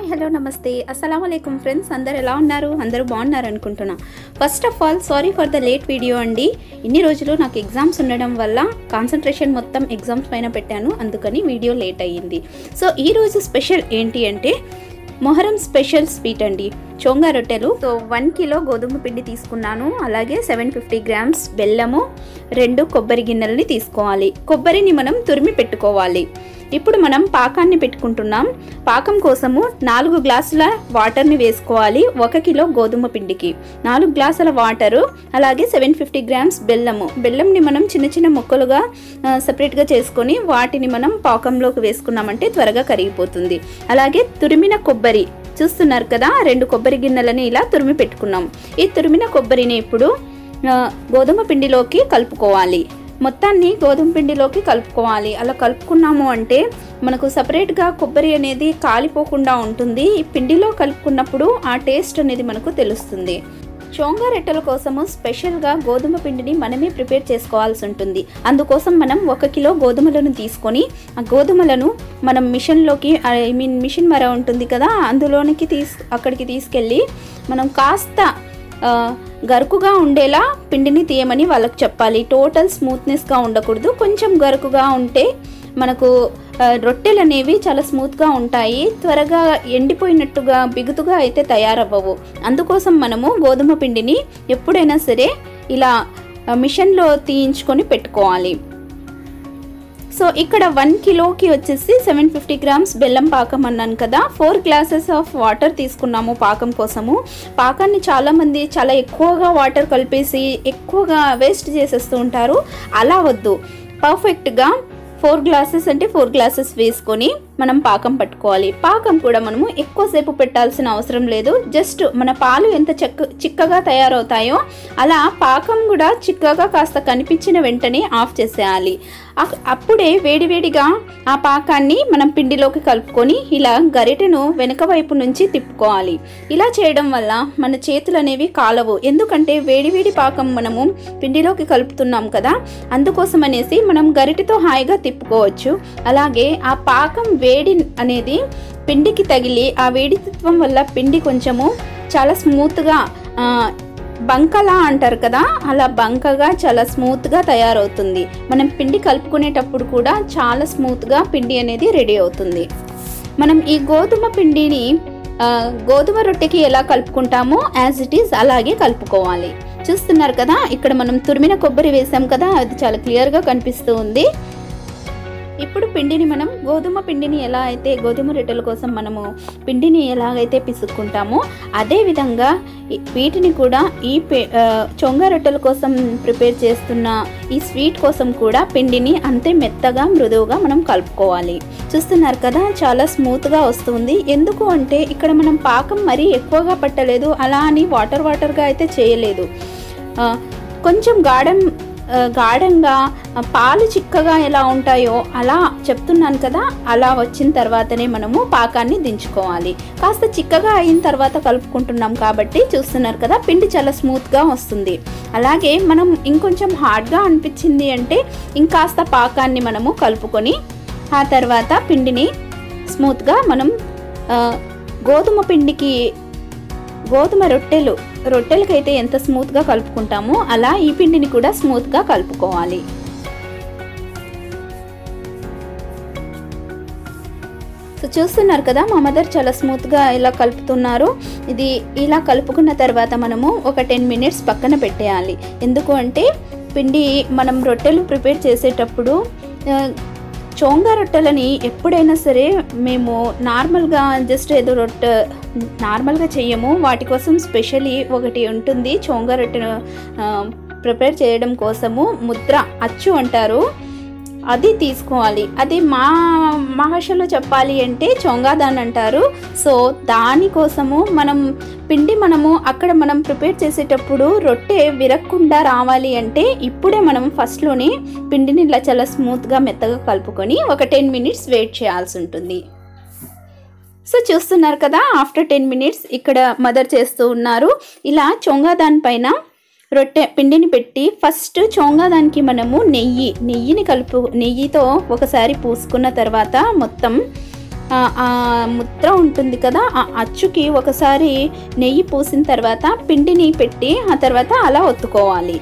hello నమస్తే అస్సలం అయికం ఫ్రెండ్స్ అందరు ఎలా ఉన్నారు అందరూ బాగున్నారు అనుకుంటున్నా first of all sorry for the late video అండి ఇన్ని రోజులు నాకు ఎగ్జామ్స్ ఉండడం వల్ల కాన్సన్ట్రేషన్ మొత్తం ఎగ్జామ్స్ పైన పెట్టాను అందుకని వీడియో లేట్ అయ్యింది సో ఈరోజు స్పెషల్ ఏంటి అంటే మొహరం స్పెషల్ స్వీట్ అండి చోంగా రొట్టెలు సో వన్ కిలో గోధుమ పిండి తీసుకున్నాను అలాగే సెవెన్ ఫిఫ్టీ గ్రామ్స్ బెల్లము రెండు కొబ్బరి గిన్నెలని తీసుకోవాలి కొబ్బరిని మనం తురిమి పెట్టుకోవాలి ఇప్పుడు మనం పాకాన్ని పెట్టుకుంటున్నాం పాకం కోసము నాలుగు గ్లాసుల వాటర్ని వేసుకోవాలి ఒక కిలో గోధుమ పిండికి నాలుగు గ్లాసుల వాటరు అలాగే సెవెన్ ఫిఫ్టీ గ్రామ్స్ బెల్లము బెల్లంని మనం చిన్న చిన్న ముక్కలుగా ఆ, సపరేట్గా చేసుకొని వాటిని మనం పాకంలోకి వేసుకున్నామంటే త్వరగా కరిగిపోతుంది అలాగే తురిమిన కొబ్బరి చూస్తున్నారు కదా రెండు కొబ్బరి గిన్నెలని ఇలా తురిమి పెట్టుకున్నాం ఈ తురిమిన కొబ్బరిని ఇప్పుడు ఆ, గోధుమ పిండిలోకి కలుపుకోవాలి మొత్తాన్ని గోధుమ పిండిలోకి కలుపుకోవాలి అలా కలుపుకున్నాము అంటే మనకు సపరేట్గా కొబ్బరి అనేది కాలిపోకుండా ఉంటుంది ఈ పిండిలో కలుపుకున్నప్పుడు ఆ టేస్ట్ అనేది మనకు తెలుస్తుంది చోంగా రొట్టెల కోసము స్పెషల్గా గోధుమ పిండిని మనమే ప్రిపేర్ చేసుకోవాల్సి ఉంటుంది అందుకోసం మనం ఒక కిలో గోధుమలను తీసుకొని ఆ గోధుమలను మనం మిషన్లోకి ఐ మీన్ మిషన్ మర ఉంటుంది కదా అందులోనికి తీస్ అక్కడికి తీసుకెళ్ళి మనం కాస్త ఆ, గరుకుగా ఉండేలా పిండిని తీయమని వాళ్ళకి చెప్పాలి టోటల్ స్మూత్నెస్గా ఉండకూడదు కొంచెం గరుకుగా ఉంటే మనకు ఆ, రొట్టెలు అనేవి చాలా స్మూత్గా ఉంటాయి త్వరగా ఎండిపోయినట్టుగా బిగుతుగా అయితే తయారవ్వవు అందుకోసం మనము గోధుమ పిండిని ఎప్పుడైనా సరే ఇలా ఆ, మిషన్లో తీయించుకొని పెట్టుకోవాలి సో ఇక్కడ వన్ కిలోకి వచ్చేసి సెవెన్ ఫిఫ్టీ గ్రామ్స్ బెల్లం పాకం అన్నాను కదా ఫోర్ గ్లాసెస్ ఆఫ్ వాటర్ తీసుకున్నాము పాకం కోసము పాకాన్ని చాలామంది చాలా ఎక్కువగా వాటర్ కలిపేసి ఎక్కువగా వేస్ట్ చేసేస్తూ ఉంటారు అలా వద్దు పర్ఫెక్ట్గా ఫోర్ గ్లాసెస్ అంటే ఫోర్ గ్లాసెస్ వేసుకొని మనం పాకం పట్టుకోవాలి పాకం కూడా మనము ఎక్కువసేపు పెట్టాల్సిన అవసరం లేదు జస్ట్ మన పాలు ఎంత చెక్క చిక్కగా తయారవుతాయో అలా పాకం కూడా చిక్కగా కాస్త కనిపించిన వెంటనే ఆఫ్ చేసేయాలి అక్- అప్పుడే వేడివేడిగా ఆ పాకాన్ని మనం పిండిలోకి కలుపుకొని ఇలా గరిటెను వెనక వైపు నుంచి తిప్పుకోవాలి ఇలా చేయడం వల్ల మన చేతులు అనేవి కాలవు ఎందుకంటే వేడివేడి పాకం మనము పిండిలోకి కలుపుతున్నాం కదా అందుకోసం అనేసి మనం గరిటెతో హాయిగా తిప్పుకోవచ్చు అలాగే ఆ పాకం వేడి అనేది పిండికి తగిలి ఆ వేడితత్వం వల్ల పిండి కొంచెము చాలా స్మూత్గా ఆ, బంకలా అంటారు కదా అలా బంకగా చాలా స్మూత్గా తయారవుతుంది మనం పిండి కలుపుకునేటప్పుడు కూడా చాలా స్మూత్గా పిండి అనేది రెడీ అవుతుంది మనం ఈ గోధుమ పిండిని ఆ, గోధుమ రొట్టెకి ఎలా కలుపుకుంటామో యాజ్ ఇట్ ఈస్ అలాగే కలుపుకోవాలి చూస్తున్నారు కదా ఇక్కడ మనం తురిమిన కొబ్బరి వేసాం కదా అది చాలా క్లియర్గా కనిపిస్తూ ఉంది ఇప్పుడు పిండిని మనం గోధుమ పిండిని ఎలా అయితే గోధుమ రొట్టెల కోసం మనము పిండిని ఎలాగైతే పిసుక్కుంటామో అదే విధంగా ఈ- వీటిని కూడా ఈ పి- ఆ, చొంగ రొట్టెల కోసం ప్రిపేర్ చేస్తున్న ఈ స్వీట్ కోసం కూడా పిండిని అంతే మెత్తగా మృదువుగా మనం కలుపుకోవాలి చూస్తున్నారు కదా చాలా స్మూత్గా వస్తుంది ఎందుకు అంటే ఇక్కడ మనం పాకం మరీ ఎక్కువగా పట్టలేదు అలా అని వాటర్ వాటర్గా అయితే చేయలేదు ఆ, కొంచెం గాఢం ఆ, గాఢంగా ఆ, పాలు చిక్కగా ఎలా ఉంటాయో అలా చెప్తున్నాను కదా అలా వచ్చిన తర్వాతనే మనము పాకాన్ని దించుకోవాలి కాస్త చిక్కగా అయిన తర్వాత కలుపుకుంటున్నాం కాబట్టి చూస్తున్నారు కదా పిండి చాలా స్మూత్గా వస్తుంది అలాగే మనం ఇంకొంచెం హార్డ్గా అనిపించింది అంటే ఇంకాస్త పాకాన్ని మనము కలుపుకొని ఆ తర్వాత పిండిని స్మూత్గా మనం ఆ, గోధుమ పిండికి గోధుమ రొట్టెలు రొట్టెలకైతే ఎంత స్మూత్గా కలుపుకుంటామో అలా ఈ పిండిని కూడా స్మూత్గా కలుపుకోవాలి సో చూస్తున్నారు కదా మా మదర్ చాలా స్మూత్గా ఇలా కలుపుతున్నారు ఇది ఇలా కలుపుకున్న తర్వాత మనము ఒక టెన్ మినిట్స్ పక్కన పెట్టేయాలి ఎందుకు అంటే పిండి మనం రొట్టెలు ప్రిపేర్ చేసేటప్పుడు ఆ, చోంగా రొట్టెలని ఎప్పుడైనా సరే మేము నార్మల్గా జస్ట్ ఏదో రొట్టె నార్మల్గా చెయ్యము వాటి కోసం స్పెషలీ ఒకటి ఉంటుంది చోంగా రొట్టెను ఆ, ప్రిపేర్ చేయడం కోసము ముద్ర అచ్చు అంటారు అది తీసుకోవాలి అది మా మా భాషలో చెప్పాలి అంటే చొంగాదాన్ అంటారు సో దానికోసము మనం పిండి మనము అక్కడ మనం ప్రిపేర్ చేసేటప్పుడు రొట్టె విరక్కుండా రావాలి అంటే ఇప్పుడే మనం ఫస్ట్లోనే పిండిని ఇలా చాలా స్మూత్గా మెత్తగా కలుపుకొని ఒక టెన్ మినిట్స్ వెయిట్ చేయాల్సి ఉంటుంది సో చూస్తున్నారు కదా ఆఫ్టర్ టెన్ మినిట్స్ ఇక్కడ మదర్ చేస్తూ ఉన్నారు ఇలా చొంగా దానిపైన రొట్టె పిండిని పెట్టి ఫస్ట్ చోంగా దానికి మనము నెయ్యి నెయ్యిని కలుపు నెయ్యితో ఒకసారి పూసుకున్న తర్వాత మొత్తం ఆ, ఆ ముద్ర ఉంటుంది కదా ఆ అచ్చుకి ఒకసారి నెయ్యి పూసిన తర్వాత పిండిని పెట్టి ఆ తర్వాత అలా ఒత్తుకోవాలి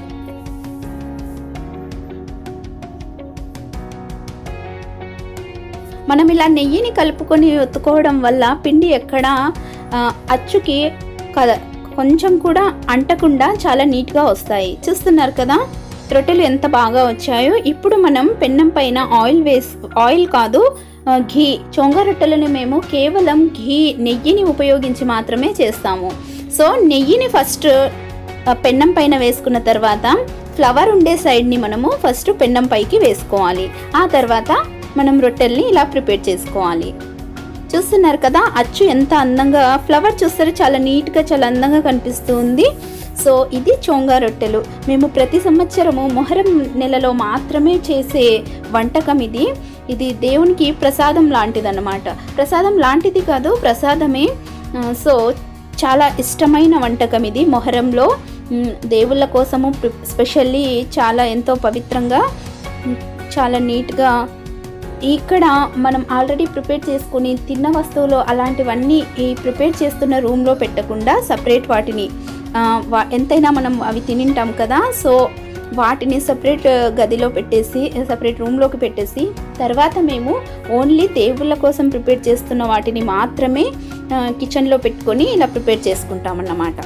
మనం ఇలా నెయ్యిని కలుపుకొని ఒత్తుకోవడం వల్ల పిండి ఎక్కడ ఆ, అచ్చుకి కద కొంచెం కూడా అంటకుండా చాలా నీట్గా వస్తాయి చూస్తున్నారు కదా రొట్టెలు ఎంత బాగా వచ్చాయో ఇప్పుడు మనం పెన్నం పైన ఆయిల్ వేసి ఆయిల్ కాదు ఆ, ఘీ చొంగ రొట్టెలను మేము కేవలం ఘీ నెయ్యిని ఉపయోగించి మాత్రమే చేస్తాము సో నెయ్యిని ఫస్ట్ ఆ, పెన్నం పైన వేసుకున్న తర్వాత ఫ్లవర్ ఉండే సైడ్ని మనము ఫస్ట్ పెన్నం పైకి వేసుకోవాలి ఆ తర్వాత మనం రొట్టెల్ని ఇలా ప్రిపేర్ చేసుకోవాలి చూస్తున్నారు కదా అచ్చు ఎంత అందంగా ఫ్లవర్ చూస్తారు చాలా నీట్గా చాలా అందంగా కనిపిస్తుంది సో ఇది చోంగా రొట్టెలు మేము ప్రతి సంవత్సరము మొహరం నెలలో మాత్రమే చేసే వంటకం ఇది ఇది దేవునికి ప్రసాదం లాంటిదన్నమాట ప్రసాదం లాంటిది కాదు ప్రసాదమే ఆ, సో చాలా ఇష్టమైన వంటకం ఇది మొహరంలో మ్, దేవుళ్ళ కోసము ప్రి- స్పెషల్లీ చాలా ఎంతో పవిత్రంగా మ్, చాలా నీట్గా ఇక్కడ మనం ఆల్రెడీ ప్రిపేర్ చేసుకుని తిన్న వస్తువులు అలాంటివన్నీ ఈ ప్రిపేర్ చేస్తున్న రూమ్లో పెట్టకుండా సపరేట్ వాటిని ఆ, వా- ఎంతైనా మనం అవి తినింటాం కదా సో వాటిని సపరేట్ గదిలో పెట్టేసి సపరేట్ రూమ్లోకి పెట్టేసి తర్వాత మేము ఓన్లీ దేవుళ్ళ కోసం ప్రిపేర్ చేస్తున్న వాటిని మాత్రమే ఆ, కిచెన్లో పెట్టుకొని ఇలా ప్రిపేర్ చేసుకుంటాం అన్నమాట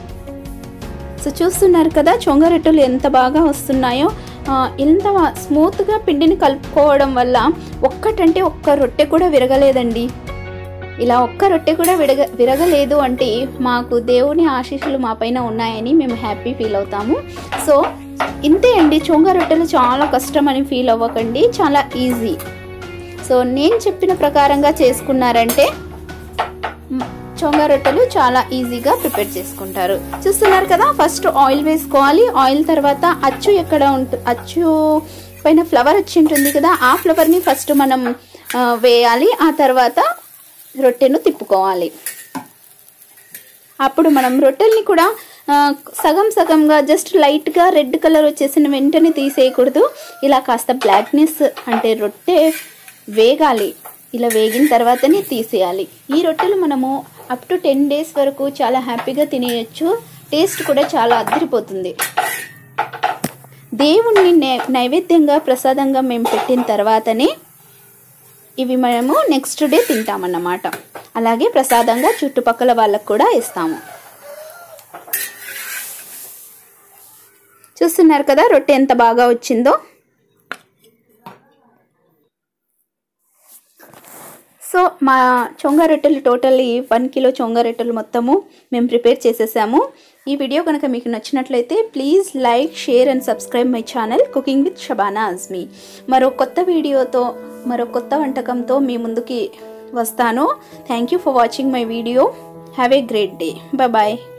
సో చూస్తున్నారు కదా చొంగరొట్టెలు ఎంత బాగా వస్తున్నాయో ఆ, ఎంత స్మూత్గా పిండిని కలుపుకోవడం వల్ల ఒక్కటంటే ఒక్క రొట్టె కూడా విరగలేదండి ఇలా ఒక్క రొట్టె కూడా విరగ విరగలేదు అంటే మాకు దేవుని ఆశీస్సులు మా పైన ఉన్నాయని మేము హ్యాపీ ఫీల్ అవుతాము సో ఇంతే అండి చొంగ రొట్టెలు చాలా కష్టం అని ఫీల్ అవ్వకండి చాలా ఈజీ సో నేను చెప్పిన ప్రకారంగా చేసుకున్నారంటే మ్, చొంగ రొట్టెలు చాలా ఈజీగా ప్రిపేర్ చేసుకుంటారు చూస్తున్నారు కదా ఫస్ట్ ఆయిల్ వేసుకోవాలి ఆయిల్ తర్వాత అచ్చు ఎక్కడ ఉంటుంది అచ్చు పైన ఫ్లవర్ వచ్చి ఉంటుంది కదా ఆ ఫ్లవర్ని ఫస్ట్ మనం ఆ, వేయాలి ఆ తర్వాత రొట్టెను తిప్పుకోవాలి అప్పుడు మనం రొట్టెల్ని కూడా ఆ, సగం సగంగా జస్ట్ లైట్గా రెడ్ కలర్ వచ్చేసిన వెంటనే తీసేయకూడదు ఇలా కాస్త బ్లాక్నెస్ అంటే రొట్టె వేగాలి ఇలా వేగిన తర్వాతనే తీసేయాలి ఈ రొట్టెలు మనము అప్ టు టెన్ డేస్ వరకు చాలా హ్యాపీగా తినేయచ్చు టేస్ట్ కూడా చాలా అదిరిపోతుంది దేవుణ్ణి నై- నైవేద్యంగా ప్రసాదంగా మేము పెట్టిన తర్వాతనే ఇవి మనము నెక్స్ట్ డే తింటామన్నమాట అలాగే ప్రసాదంగా చుట్టుపక్కల వాళ్ళకు కూడా ఇస్తాము చూస్తున్నారు కదా రొట్టె ఎంత బాగా వచ్చిందో సో మా చొంగ రొట్టెలు టోటల్లీ వన్ కిలో చొంగ రొట్టెలు మొత్తము మేము ప్రిపేర్ చేసేసాము ఈ వీడియో కనుక మీకు నచ్చినట్లయితే please like share and subscribe my channel cooking with Shabana Azmi మరో కొత్త వీడియోతో మరో కొత్త వంటకంతో మీ ముందుకి వస్తాను thank you for watching my video have a great day bye